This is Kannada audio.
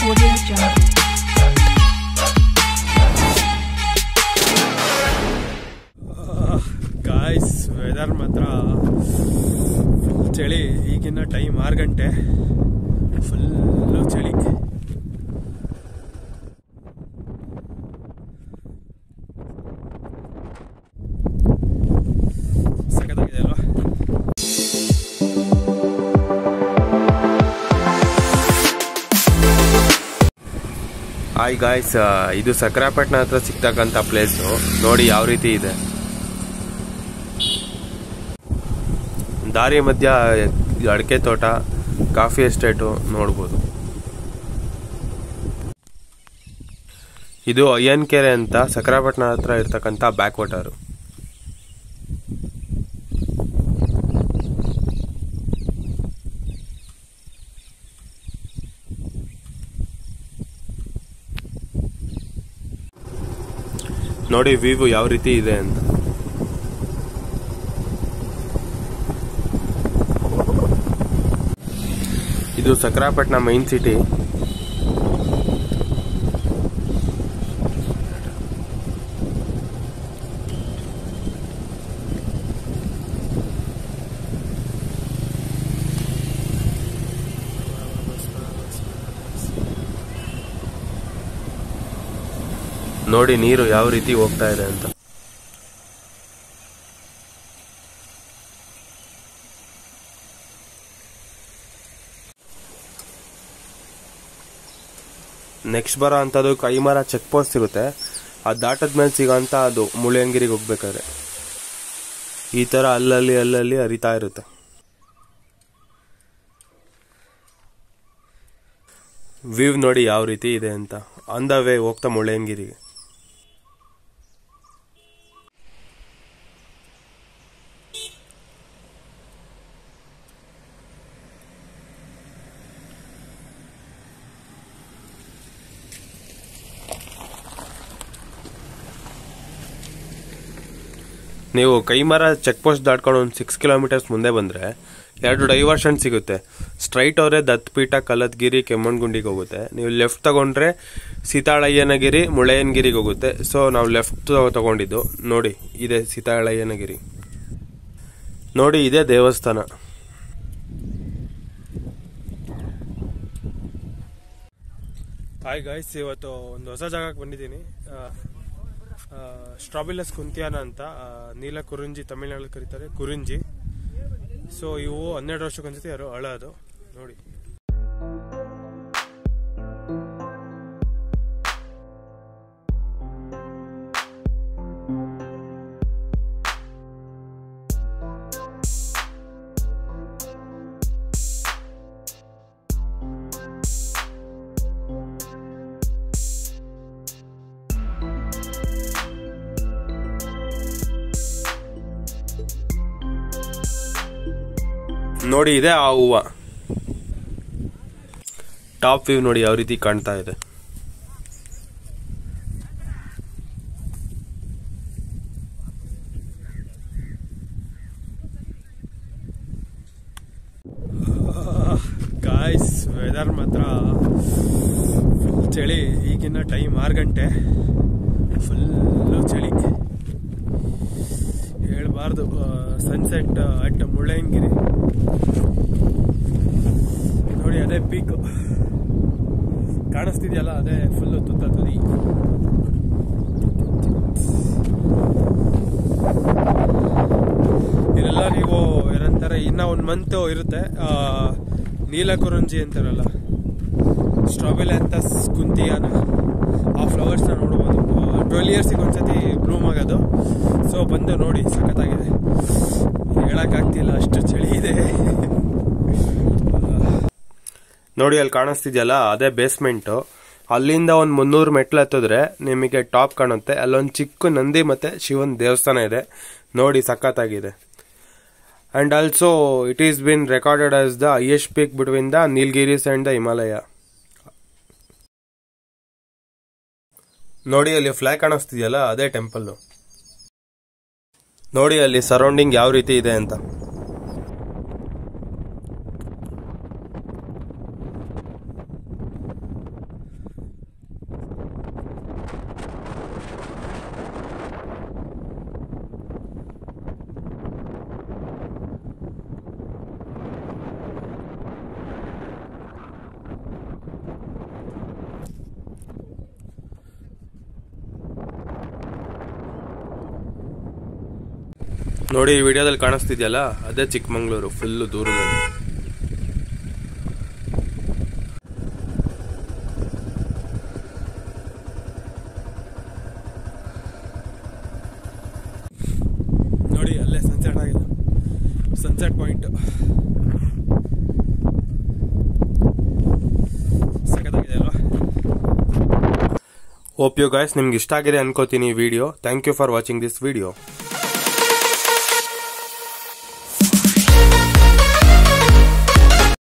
Audio Jungle. ಗಾಯ್ಸ್ ವೆದರ್ ಮಾತ್ರ ಫುಲ್ ಚಳಿ ಈಗಿನ ಟೈಮ್ ಆರು ಗಂಟೆ ಫುಲ್ಲು ಚಳಿ ಸಖತ್ತಾಗಿದೆ ಅಲ್ವಾ ಹಾಯ್ ಗಾಯ್ಸ್ ಇದು ಸಕ್ರಾಪಟ್ನ ಹತ್ರ ಸಿಗ್ತಕ್ಕಂಥ ಪ್ಲೇಸು ನೋಡಿ ಯಾವ ರೀತಿ ಇದೆ ದಾರಿ ಮಧ್ಯ ಅಡಿಕೆ ತೋಟ ಕಾಫಿ ಎಸ್ಟೇಟು ನೋಡ್ಬೋದು ಇದು ಅಯ್ಯನ್ ಕೆರೆ ಅಂತ ಸಕ್ರಾಪಟ್ನ ಹತ್ರ ಇರ್ತಕ್ಕಂಥ ಬ್ಯಾಕ್ ವಾಟರು ನೋಡಿ ವ್ಯೂ ಯಾವ ರೀತಿ ಇದೆ ಅಂತ ಇದು ಸಕ್ರಾಪಟ್ನ ಮೈನ್ ಸಿಟಿ ನೋಡಿ ನೀರು ಯಾವ ರೀತಿ ಹೋಗ್ತಾ ಇದೆ ಅಂತ ನೆಕ್ಸ್ಟ್ ಬರೋ ಅಂಥದ್ದು ಕೈಮರ ಚೆಕ್ ಪೋಸ್ಟ್ ಸಿಗುತ್ತೆ ಅದು ದಾಟದ್ಮೇಲೆ ಸಿಗೋಂಥ ಅದು ಮುಳಿಯಂಗಿರಿಗೆ ಹೋಗ್ಬೇಕಾದ್ರೆ ಈ ಥರ ಅಲ್ಲಲ್ಲಿ ಅಲ್ಲಲ್ಲಿ ಹರಿತಾ ಇರುತ್ತೆ ವ್ಯೂ ನೋಡಿ ಯಾವ ರೀತಿ ಇದೆ ಅಂತ ಆನ್ ದ ವೇ ಹೋಗ್ತಾ ಮುಳ್ಳಯ್ಯನಗಿರಿಗೆ ನೀವು ಕೈಮರ ಚೆಕ್ ಪೋಸ್ಟ್ ದಾಟ್ಕೊಂಡು ಒಂದು ಸಿಕ್ಸ್ ಕಿಲೋಮೀಟರ್ಸ್ ಮುಂದೆ ಬಂದರೆ ಎರಡು ಡೈವರ್ಷನ್ ಸಿಗುತ್ತೆ ಸ್ಟ್ರೈಟ್ ಅವರೇ ದತ್ತಪೀಠ ಕಲ್ಲತ್ಗಿರಿ ಕೆಮ್ಮಣ್ಗುಂಡಿಗೆ ಹೋಗುತ್ತೆ ನೀವು ಲೆಫ್ಟ್ ತಗೊಂಡ್ರೆ ಸೀತಾಳಯ್ಯನಗಿರಿ ಮುಳ್ಳಯ್ಯನಗಿರಿಗೆ ಹೋಗುತ್ತೆ ಸೊ ನಾವು ಲೆಫ್ಟ್ ತಗೊಂಡಿದ್ದು ನೋಡಿ ಇದೆ ಸೀತಾಳಯ್ಯನಗಿರಿ ನೋಡಿ ಇದೇ ದೇವಸ್ಥಾನ ಹಾಯ್ ಗಾಯ್ಸ್ ಇವತ್ತು ಒಂದು ಹೊಸ ಜಾಗಕ್ಕೆ ಬಂದಿದ್ದೀನಿ ಸ್ಟ್ರಾಬಿಲಸ್ ಕುಂತಿಯಾನ ಅಂತ ಆ, ನೀಲ ಕುರುಂಜಿ ತಮಿಳ್ನಾಡಲ್ಲಿ ಕರೀತಾರೆ ಕುರುಂಜಿ ಸೊ ಇವು ಹನ್ನೆರಡು ವರ್ಷಕ್ಕೊಂದ್ಸತಿ ಯಾರು ಅಳೋದು ನೋಡಿ ನೋಡಿ ಇದೆ ಆ ಹೂವ ಟಾಪ್ ವ್ಯೂ ನೋಡಿ ಯಾವ ರೀತಿ ಕಾಣ್ತಾ ಇದೆ ಗಾಯ್ಸ್ ವೆದರ್ ಮಾತ್ರ ಫುಲ್ ಚಳಿ ಈಗಿನ ಟೈಮ್ ಆರು ಗಂಟೆ ಫುಲ್ಲು ಚಳಿ ಹೇಳ್ಬಾರ್ದು ಸನ್ಸೆಟ್ ಅಟ್ ಮುಳ್ಳಯ್ಯನಗಿರಿ ನೋಡಿ ಅದೇ ಪೀಕ್ ಕಾಣಿಸ್ತಿದೆಯಲ್ಲ ಅದೇ ಫುಲ್ಲು ತುತ್ತ ತುದಿ ಇದೆಲ್ಲ ನೀವು ಏನಂತಾರೆ ಇನ್ನ ಒಂದು ಮಂತ್ ಇರುತ್ತೆ ಆ, ನೀಲಕುರಂಜಿ ಅಂತಾರಲ್ಲ ಸ್ಟ್ರಾಬೆಲಂತಸ್ ಕುಂತಿಯಾನ ಆ ಫ್ಲವರ್ಸ್ನ ನೋಡ್ಬೋದು ಟ್ವೆಲ್ ಇಯರ್ಸಿಗೆ ಒಂದ್ಸತಿ ಬ್ಲೂಮ್ ಆಗೋದು ಸೊ ಬಂದು ನೋಡಿ ಸಖತ್ತಾಗಿದೆ ಹೇಳಕ್ಕಾಗ್ತಿಲ್ಲ ಅಷ್ಟು ಚಳಿ ಇದೆ ನೋಡಿ ಅಲ್ಲಿ ಕಾಣಿಸ್ತಿದ್ಯಲ್ಲ ಅದೇ ಬೇಸ್ಮೆಂಟು ಅಲ್ಲಿಂದ ಒಂದು ಮುನ್ನೂರು ಮೆಟ್ಲು ಹತ್ತಿದ್ರೆ ನಿಮಗೆ ಟಾಪ್ ಕಾಣುತ್ತೆ ಅಲ್ಲೊಂದು ಚಿಕ್ಕ ನಂದಿ ಮತ್ತೆ ಶಿವನ್ ದೇವಸ್ಥಾನ ಇದೆ ನೋಡಿ ಸಖತ್ತಾಗಿದೆ and also it is been recorded as the highest peak between the Nilgiris and the Himalaya ನೋಡಿ ಅಲ್ಲಿ ಫ್ಲಾಗ್ ಕಾಣಿಸ್ತಿದೆಯಲ್ಲ ಅದೇ ಟೆಂಪಲ್ ನೋಡಿ ಅಲ್ಲಿ ಸರೌಂಡಿಂಗ್ ಯಾವ ರೀತಿ ಇದೆ ಅಂತ ನೋಡಿ ಈ ವಿಡಿಯೋದಲ್ಲಿ ಕಾಣಿಸ್ತಿದ್ಯಲ್ಲ ಅದೇ ಚಿಕ್ಕಮಂಗ್ಳೂರು ಫುಲ್ಲು ದೂರದಲ್ಲಿ ನೋಡಿ ಅಲ್ಲೇ ಸನ್ಸೆಟ್ ಆಗಿದೆ ಸನ್ಸೆಟ್ ಪಾಯಿಂಟ್ ಸಖತ್ತಾಗಿದೆ ಅಲ್ವಾ ಹೋಪ್ ಯು ಗಾಯ್ಸ್ ನಿಮ್ಗೆ ಇಷ್ಟ ಆಗಿದೆ ಅನ್ಕೋತೀನಿ ಈ video thank you for watching this video